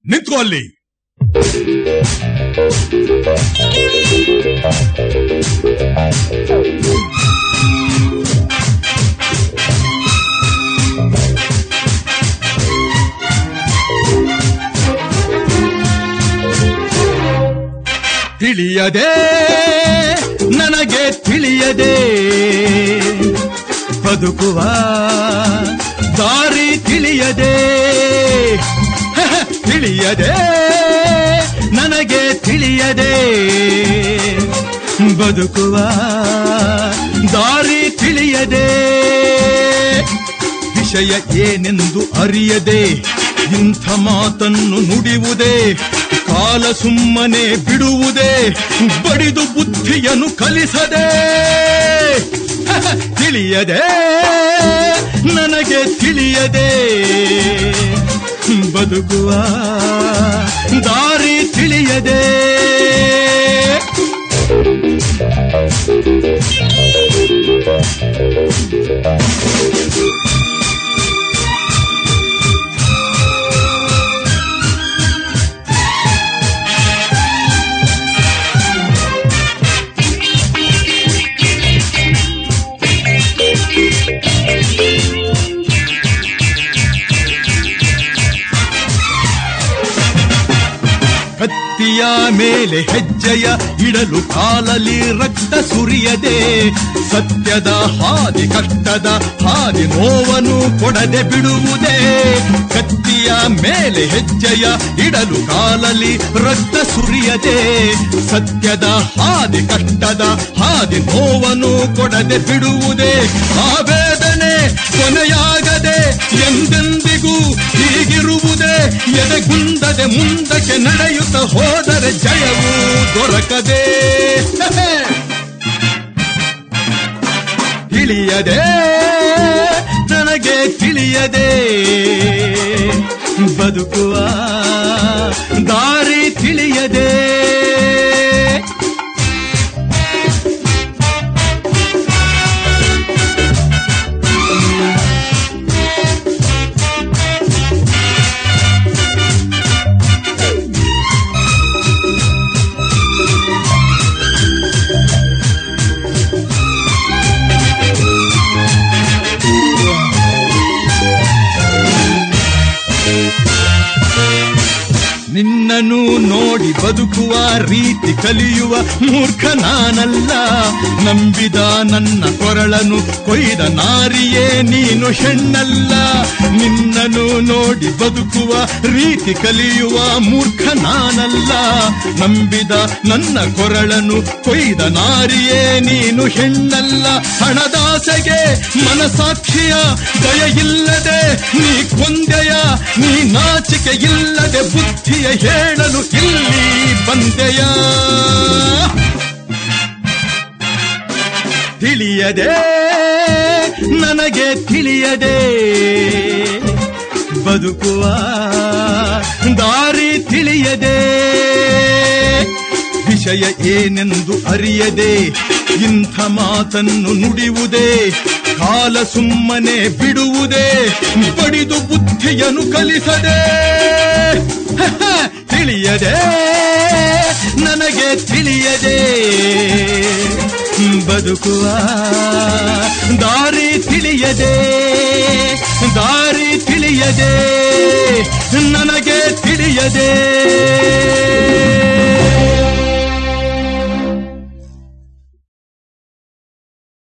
ನಿಂತ್ಕೋ ಅಲ್ಲಿ ತಿಳಿಯದೆ ನನಗೆ ತಿಳಿಯದೆ ಬದುಕುವ ದಾರಿ ತಿಳಿಯದೆ ತಿಳಿಯದೆ ನನಗೆ ತಿಳಿಯದೆ ಬದುಕುವ ದಾರಿ ತಿಳಿಯದೆ ವಿಷಯ ಏನೆಂದು ಅರಿಯದೆ ಇಂಥ ಮಾತನ್ನು ನುಡಿಯುವುದೇ ಕಾಲ ಸುಮ್ಮನೆ ಬಿಡುವುದೇ ಬಡಿದು ಬುದ್ಧಿಯನ್ನು ಕಲಿಸದೆ ತಿಳಿಯದೆ ನನಗೆ ತಿಳಿಯದೆ ಬದುಕುವ ದಾರಿ ತಿಳಿಯದೆ ಕತ್ತಿಯ ಮೇಲೆ ಹೆಜ್ಜೆಯ ಇಡಲು ಕಾಲಲ್ಲಿ ರಕ್ತ ಸುರಿಯದೆ ಸತ್ಯದ ಹಾದಿ ಕಷ್ಟದ ಹಾದಿ ನೋವನ್ನು ಕೊಡದೆ ಬಿಡುವುದೇ ಕತ್ತಿಯ ಮೇಲೆ ಹೆಜ್ಜೆಯ ಇಡಲು ಕಾಲಲ್ಲಿ ರಕ್ತ ಸುರಿಯದೆ ಸತ್ಯದ ಹಾದಿ ಕಷ್ಟದ ಹಾದಿ ನೋವನ್ನು ಕೊಡದೆ ಬಿಡುವುದೇ ಆ ವೇದನೆ ಕೊನೆಯಾಗದೆ ಎಂದೆಂದಿಗೂ ಹೀಗಿರುವುದೇ ಎದೆಗುಂದದೆ ಮುಂದಕ್ಕೆ ನಡೆಯುತ್ತ ಹೋದರೆ ಜಯವು ದೊರಕದೆ ತಿಳಿಯದೆ ನನಗೆ ತಿಳಿಯದೆ ಬದುಕುವ ದಾರಿ ತಿಳಿಯದೆ ನಿನ್ನನ್ನು ನೋಡಿ ಬದುಕುವ ರೀತಿ ಕಲಿಯುವ ಮೂರ್ಖ ನಾನಲ್ಲ ನಂಬಿದ ನನ್ನ ಕೊರಳನು ಕೊಯ್ದ ನಾರಿಯೇ ನೀನು ಹೆಣ್ಣಲ್ಲ ನಿನ್ನನ್ನು ನೋಡಿ ಬದುಕುವ ರೀತಿ ಕಲಿಯುವ ಮೂರ್ಖ ನಾನಲ್ಲ ನಂಬಿದ ನನ್ನ ಕೊರಳನು ಕೊಯ್ದ ನಾರಿಯೇ ನೀನು ಹೆಣ್ಣಲ್ಲ ಹಣದಾಸೆಗೆ ಮನಸಾಕ್ಷಿಯ ದಯ ಇಲ್ಲದೆ ನೀ ಕೊಂದೆಯ ನೀ ನಾಚಿಕೆ ಇಲ್ಲದೆ ಬುದ್ಧಿಯ ಹೇಳಲು ಇಲ್ಲಿ ಬಂದೆಯ ತಿಳಿಯದೆ ನನಗೆ ತಿಳಿಯದೆ ಬದುಕುವ ದಾರಿ ತಿಳಿಯದೆ ವಿಷಯ ಏನೆಂದು ಅರಿಯದೆ ಇಂಥ ಮಾತನ್ನು ನುಡಿಯುವುದೇ ಕಾಲ ಸುಮ್ಮನೆ ಬಿಡುವುದೇ ಬಡಿದು ಬುದ್ಧಿಯನ್ನು ಕಲಿಸದೆ ತಿಳಿಯದೆ ನನಗೆ ತಿಳಿಯದೆ ಬದುಕುವ ದಾರಿ ತಿಳಿಯದೆ ದಾರಿ ತಿಳಿಯದೆ ನನಗೆ ತಿಳಿಯದೆ